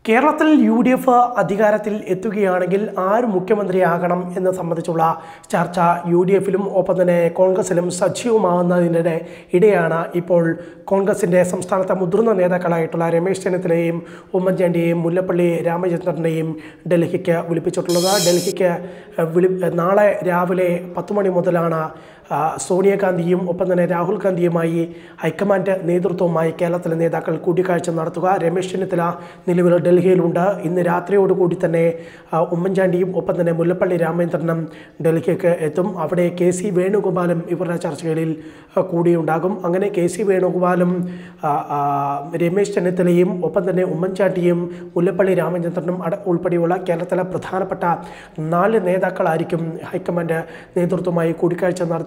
കേരളത്തിൽ U D F അധികാരത്തിൽ എത്തുകയാണെങ്കിൽ ആര് മുഖ്യമന്ത്രിയാകണം എന്ന് സംബന്ധിച്ചുള്ള ചർച്ച യു ഡി എഫിലും ഒപ്പം തന്നെ കോൺഗ്രസിലും സജീവമാകുന്നതിനിടെ ഇടെയാണ് ഇപ്പോൾ കോൺഗ്രസിൻ്റെ സംസ്ഥാനത്തെ മുതിർന്ന നേതാക്കളായിട്ടുള്ള രമേശ് ചെന്നിത്തലയെയും ഉമ്മൻചാണ്ടിയെയും മുല്ലപ്പള്ളി രാമചന്ദ്രനെയും ഡൽഹിക്ക് വിളിപ്പിച്ചിട്ടുള്ളത് ഡൽഹിക്ക് വിളി നാളെ രാവിലെ പത്ത് മണി മുതലാണ് ആ, സോണിയാഗാന്ധിയും ഒപ്പം തന്നെ രാഹുൽ ഗാന്ധിയുമായി ഹൈക്കമാൻഡ് നേതൃത്വവുമായി കേരളത്തിലെ നേതാക്കൾ കൂടിക്കാഴ്ച നടത്തുക രമേശ് ചെന്നിത്തല നിലവിൽ ഡൽഹിയിലുണ്ട് ഇന്ന് രാത്രിയോടുകൂടി തന്നെ ആ, ഉമ്മൻചാണ്ടിയും ഒപ്പം തന്നെ മുല്ലപ്പള്ളി രാമചന്ദ്രനും ഡൽഹിക്ക് എത്തും അവിടെ കെ സി വേണുഗോപാലും ഇവരുടെ ചർച്ചകളിൽ ആ, കൂടിയുണ്ടാകും അങ്ങനെ കെ സി വേണുഗോപാലും ആ, ആ, രമേശ് ചെന്നിത്തലയും ഒപ്പം തന്നെ ഉമ്മൻചാണ്ടിയും മുല്ലപ്പള്ളി രാമചന്ദ്രനും അട ഉൾപ്പെടെയുള്ള കേരളത്തിലെ പ്രധാനപ്പെട്ട നാല് നേതാക്കളായിരിക്കും ഹൈക്കമാൻഡ് നേതൃത്വമായി കൂടിക്കാഴ്ച നടത്തുക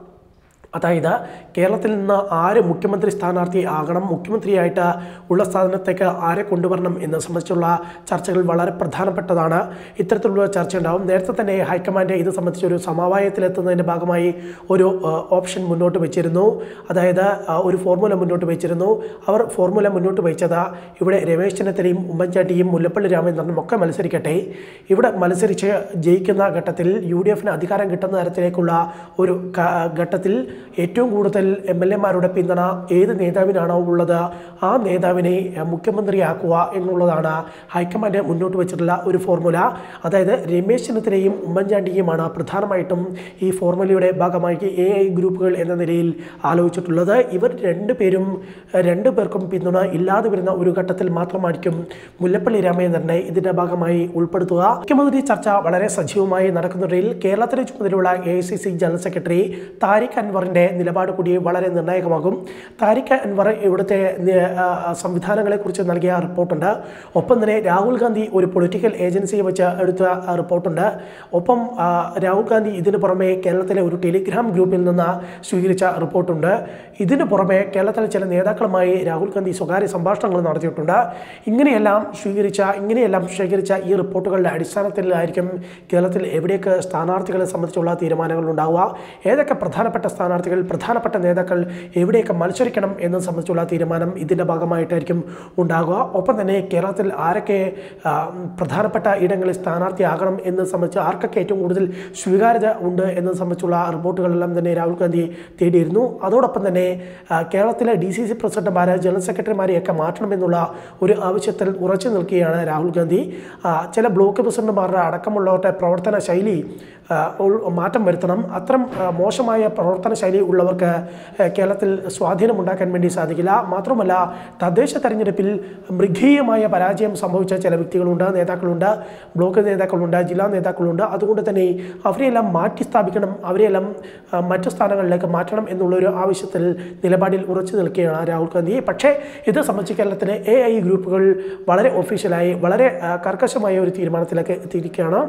അതായത് കേരളത്തിൽ നിന്ന് ആര് മുഖ്യമന്ത്രി സ്ഥാനാർത്ഥി ആകണം മുഖ്യമന്ത്രിയായിട്ട് ഉള്ള സ്ഥാനത്തേക്ക് ആരെ കൊണ്ടുവരണം എന്ന് സംബന്ധിച്ചുള്ള ചർച്ചകൾ വളരെ പ്രധാനപ്പെട്ടതാണ് ഇത്തരത്തിലുള്ള ചർച്ച ഉണ്ടാവും നേരത്തെ തന്നെ ഹൈക്കമാൻഡ് ഇത് സംബന്ധിച്ചൊരു സമവായത്തിലെത്തുന്നതിൻ്റെ ഭാഗമായി ഒരു ആ, ഓപ്ഷൻ മുന്നോട്ട് വെച്ചിരുന്നു അതായത് ആ, ഒരു ഫോർമുല മുന്നോട്ട് വെച്ചിരുന്നു അവർ ഫോർമുല മുന്നോട്ട് വെച്ചത് ഇവിടെ രമേശ് ചെന്നിത്തലയും ഉമ്മൻചാണ്ടിയും മുല്ലപ്പള്ളി രാമചന്ദ്രനും ഒക്കെ മത്സരിക്കട്ടെ ഇവിടെ മത്സരിച്ച് ജയിക്കുന്ന ഘട്ടത്തിൽ യു ഡി എഫിന് അധികാരം കിട്ടുന്ന തരത്തിലേക്കുള്ള ഒരു ക- ഘട്ടത്തിൽ ഏറ്റവും കൂടുതൽ എം എൽ എമാരുടെ പിന്തുണ ഏത് നേതാവിനാണോ ഉള്ളത് ആ നേതാവിനെ അഹ്, മുഖ്യമന്ത്രിയാക്കുക എന്നുള്ളതാണ് ഹൈക്കമാൻഡ് മുന്നോട്ട് വെച്ചിട്ടുള്ള ഒരു ഫോർമുല അതായത് രമേശ് ചെന്നിത്തലയും ഉമ്മൻചാണ്ടിയുമാണ് പ്രധാനമായിട്ടും ഈ ഫോർമുലയുടെ ഭാഗമായി എ ഐ ഗ്രൂപ്പുകൾ എന്ന നിലയിൽ ആലോചിച്ചിട്ടുള്ളത് ഇവർ രണ്ടുപേരും അഹ്, രണ്ടു പേർക്കും പിന്തുണ ഇല്ലാതെ വരുന്ന ഒരു ഘട്ടത്തിൽ മാത്രമായിരിക്കും മുല്ലപ്പള്ളി രാമചന്ദ്രനെ ഇതിന്റെ ഭാഗമായി ഉൾപ്പെടുത്തുക മുഖ്യമന്ത്രി ചർച്ച വളരെ സജീവമായി നടക്കുന്നതിൽ കേരളത്തിലെ ചുമതലയുള്ള A I C C general secretary Tariq അൻവറിന്റെ നിലപാട് കൂടി വളരെ നിർണായകമാകും താരിഖ് അൻവർ ഇവിടുത്തെ നി- ആ, സംവിധാനങ്ങളെക്കുറിച്ച് നൽകിയ റിപ്പോർട്ടുണ്ട് ഒപ്പം തന്നെ രാഹുൽ ഗാന്ധി ഒരു പൊളിറ്റിക്കൽ ഏജൻസിയെ വെച്ച് എടുത്ത ആ, റിപ്പോർട്ടുണ്ട് ഒപ്പം ആ, രാഹുൽ ഗാന്ധി ഇതിന് പുറമെ കേരളത്തിലെ ഒരു ടെലിഗ്രാം ഗ്രൂപ്പിൽ നിന്ന് സ്വീകരിച്ച റിപ്പോർട്ടുണ്ട് ഇതിന് പുറമെ കേരളത്തിലെ ചില നേതാക്കളുമായി രാഹുൽ ഗാന്ധി സ്വകാര്യ സംഭാഷണങ്ങൾ നടത്തിയിട്ടുണ്ട് ഇങ്ങനെയെല്ലാം സ്വീകരിച്ച ഇങ്ങനെയെല്ലാം ശേഖരിച്ച ഈ റിപ്പോർട്ടുകളുടെ അടിസ്ഥാനത്തിലായിരിക്കും കേരളത്തിൽ എവിടേക്ക് സ്ഥാനാർത്ഥികളെ സംബന്ധിച്ചുള്ള തീരുമാനങ്ങൾ ഉണ്ടാവുക ഏതൊക്കെ പ്രധാനപ്പെട്ട സ്ഥാനാർത്ഥികൾ പ്രധാനപ്പെട്ട നേതാക്കൾ എവിടെയൊക്കെ മത്സരിക്കണം എന്നത് സംബന്ധിച്ചുള്ള തീരുമാനം ഇതിൻ്റെ ഭാഗമായിട്ടായിരിക്കും ഉണ്ടാകുക ഒപ്പം തന്നെ കേരളത്തിൽ ആരൊക്കെ ആ, പ്രധാനപ്പെട്ട ഇടങ്ങളിൽ സ്ഥാനാർത്ഥിയാകണം എന്നത് സംബന്ധിച്ച് ആർക്കൊക്കെ ഏറ്റവും കൂടുതൽ സ്വീകാര്യത ഉണ്ട് എന്നത് സംബന്ധിച്ചുള്ള റിപ്പോർട്ടുകളെല്ലാം തന്നെ രാഹുൽ ഗാന്ധി തേടിയിരുന്നു അതോടൊപ്പം തന്നെ ആ, കേരളത്തിലെ ഡി സി സി പ്രസിഡന്റുമാരെ ജനറൽ സെക്രട്ടറിമാരെയൊക്കെ മാറ്റണമെന്നുള്ള ഒരു ആവശ്യത്തിൽ ഉറച്ചു നിൽക്കുകയാണ് രാഹുൽ ഗാന്ധി ആ, ചില ബ്ലോക്ക് പ്രസിഡന്റുമാരുടെ അടക്കമുള്ളവരുടെ പ്രവർത്തന ശൈലി ആ, ഉൾ- മാറ്റം വരുത്തണം അത്തരം ആ, മോശമായ പ്രവർത്തന ശൈലി ഉള്ളവർക്ക് ആ, കേരളത്തിൽ സ്വാധീനമുണ്ടാക്കാൻ വേണ്ടി സാധിക്കില്ല മാത്രമല്ല തദ്ദേശ തെരഞ്ഞെടുപ്പിൽ മൃഗീയമായ പരാജയം സംഭവിച്ച ചില വ്യക്തികളുണ്ട് നേതാക്കളുണ്ട് ബ്ലോക്ക് നേതാക്കളുണ്ട് ജില്ലാ നേതാക്കളുണ്ട് അതുകൊണ്ട് തന്നെ അവരെയെല്ലാം മാറ്റി സ്ഥാപിക്കണം അവരെയെല്ലാം ആ, മറ്റു സ്ഥാനങ്ങളിലേക്ക് മാറ്റണം എന്നുള്ളൊരു ആവശ്യത്തിൽ നിലപാടിൽ ഉറച്ചു നിൽക്കുകയാണ് രാഹുൽ ഗാന്ധി പക്ഷേ ഇത് സംബന്ധിച്ച് കേരളത്തിലെ എ ഐ ഗ്രൂപ്പുകൾ വളരെ ഒഫീഷ്യലായി വളരെ ആ, കർക്കശമായ ഒരു തീരുമാനത്തിലേക്ക് എത്തിയിരിക്കുകയാണ്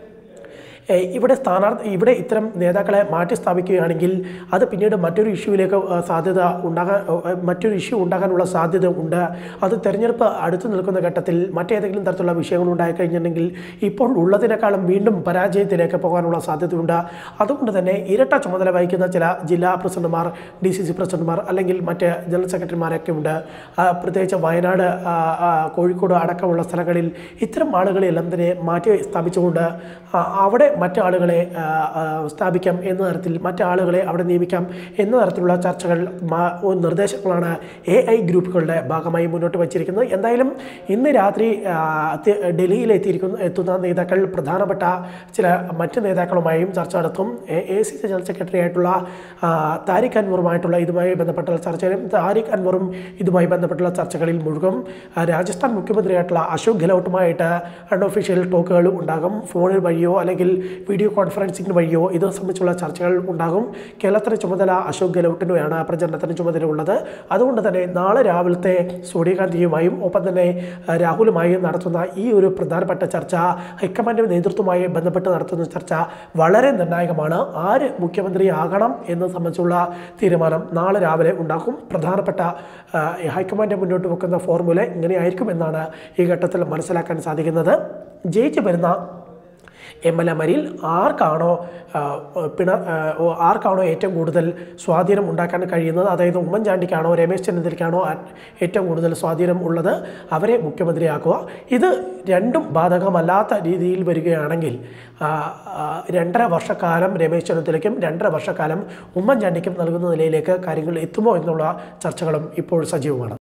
ഏ, ഇവിടെ സ്ഥാനാർത്ഥി ഇവിടെ ഇത്തരം നേതാക്കളെ മാറ്റി സ്ഥാപിക്കുകയാണെങ്കിൽ അത് പിന്നീട് മറ്റൊരു ഇഷ്യൂവിലേക്ക് ആ, സാധ്യത ഉണ്ടാകാൻ ആ, മറ്റൊരു ഇഷ്യൂ ഉണ്ടാകാനുള്ള സാധ്യത ഉണ്ട് അത് തെരഞ്ഞെടുപ്പ് അടുത്തു നിൽക്കുന്ന ഘട്ടത്തിൽ മറ്റേതെങ്കിലും തരത്തിലുള്ള വിഷയങ്ങൾ ഉണ്ടായിക്കഴിഞ്ഞിട്ടുണ്ടെങ്കിൽ ഇപ്പോൾ ഉള്ളതിനേക്കാളും വീണ്ടും പരാജയത്തിലേക്ക് പോകാനുള്ള സാധ്യതയുണ്ട് അതുകൊണ്ട് തന്നെ ഇരട്ട ചുമതല വഹിക്കുന്ന ചില ജില്ലാ പ്രസിഡന്റുമാർ ഡി സി സി പ്രസിഡന്റുമാർ അല്ലെങ്കിൽ മറ്റ് ജനറൽ സെക്രട്ടറിമാരൊക്കെ ഉണ്ട് ആ, പ്രത്യേകിച്ച് വയനാട് ആ, ആ, കോഴിക്കോട് അടക്കമുള്ള സ്ഥലങ്ങളിൽ ഇത്തരം ആളുകളെല്ലാം തന്നെ മാറ്റി സ്ഥാപിച്ചുകൊണ്ട് ആ, അവിടെ മറ്റു ആളുകളെ ആ, ആ, സ്ഥാപിക്കാം എന്ന തരത്തിൽ മറ്റു ആളുകളെ അവിടെ നിയമിക്കാം എന്ന തരത്തിലുള്ള ചർച്ചകൾ മാ- ഓ, നിർദ്ദേശങ്ങളാണ് എ ഐ ഗ്രൂപ്പുകളുടെ ഭാഗമായി മുന്നോട്ട് വച്ചിരിക്കുന്നത് എന്തായാലും ഇന്ന് രാത്രി ആ, തി- ഡൽഹിയിൽ എത്തിയിരിക്കുന്ന എത്തുന്ന നേതാക്കൾ പ്രധാനപ്പെട്ട ചില മറ്റ് നേതാക്കളുമായും ചർച്ച നടത്തും A C C general secretary ആയിട്ടുള്ള ആ, താരിഖ് അൻവറുമായിട്ടുള്ള ഇതുമായി ബന്ധപ്പെട്ട ചർച്ചയിലും താരിഖ് അൻവറും ഇതുമായി ബന്ധപ്പെട്ടുള്ള ചർച്ചകളിൽ മുഴുകും ആ, രാജസ്ഥാൻ മുഖ്യമന്ത്രിയായിട്ടുള്ള അശോക് ഗെഹ്ലോട്ടുമായിട്ട് അൺഒഫീഷ്യൽ ടോക്കുകൾ ഉണ്ടാകും ഫോണിൽ വഴിയോ അല്ലെങ്കിൽ വീഡിയോ കോൺഫറൻസിംഗ് വഴിയോ ഇത് സംബന്ധിച്ചുള്ള ചർച്ചകൾ ഉണ്ടാകും കേരളത്തിലെ ചുമതല അശോക് ഗെഹ്ലോട്ടിനുമാണ് പ്രചരണത്തിന് ചുമതല ഉള്ളത് അതുകൊണ്ട് തന്നെ നാളെ രാവിലത്തെ സോണിയാഗാന്ധിയുമായും ഒപ്പം തന്നെ ആ, രാഹുലുമായും നടത്തുന്ന ഈ ഒരു പ്രധാനപ്പെട്ട ചർച്ച ഹൈക്കമാൻഡ് നേതൃത്വവുമായി ബന്ധപ്പെട്ട് നടത്തുന്ന ചർച്ച വളരെ നിർണായകമാണ് ആര് മുഖ്യമന്ത്രിയാകണം എന്നത് സംബന്ധിച്ചുള്ള തീരുമാനം നാളെ രാവിലെ ഉണ്ടാക്കും പ്രധാനപ്പെട്ട ആ, ഹൈക്കമാൻഡ് മുന്നോട്ട് വെക്കുന്ന ഫോർമുല ഇങ്ങനെയായിരിക്കും എന്നാണ് ഈ ഘട്ടത്തിൽ മനസ്സിലാക്കാൻ സാധിക്കുന്നത് ജയിച്ചു വരുന്ന എം എൽ എമാരിൽ ആർക്കാണോ ആ, പിണ ആ, ഓ, ആർക്കാണോ ഏറ്റവും കൂടുതൽ സ്വാധീനം ഉണ്ടാക്കാൻ കഴിയുന്നത് അതായത് ഉമ്മൻചാണ്ടിക്കാണോ രമേശ് ചെന്നിത്തലയ്ക്കാണോ ആ- ഏറ്റവും കൂടുതൽ സ്വാധീനം ഉള്ളത് അവരെ മുഖ്യമന്ത്രിയാക്കുക ഇത് രണ്ടും ബാധകമല്ലാത്ത രീതിയിൽ വരികയാണെങ്കിൽ ആ, ആ, രണ്ടര വർഷക്കാലം രമേശ് ചെന്നിത്തലയ്ക്കും രണ്ടര വർഷക്കാലം ഉമ്മൻചാണ്ടിക്കും നൽകുന്ന നിലയിലേക്ക് കാര്യങ്ങൾ എത്തുമോ എന്നുള്ള ചർച്ചകളും ഇപ്പോൾ സജീവമാണ്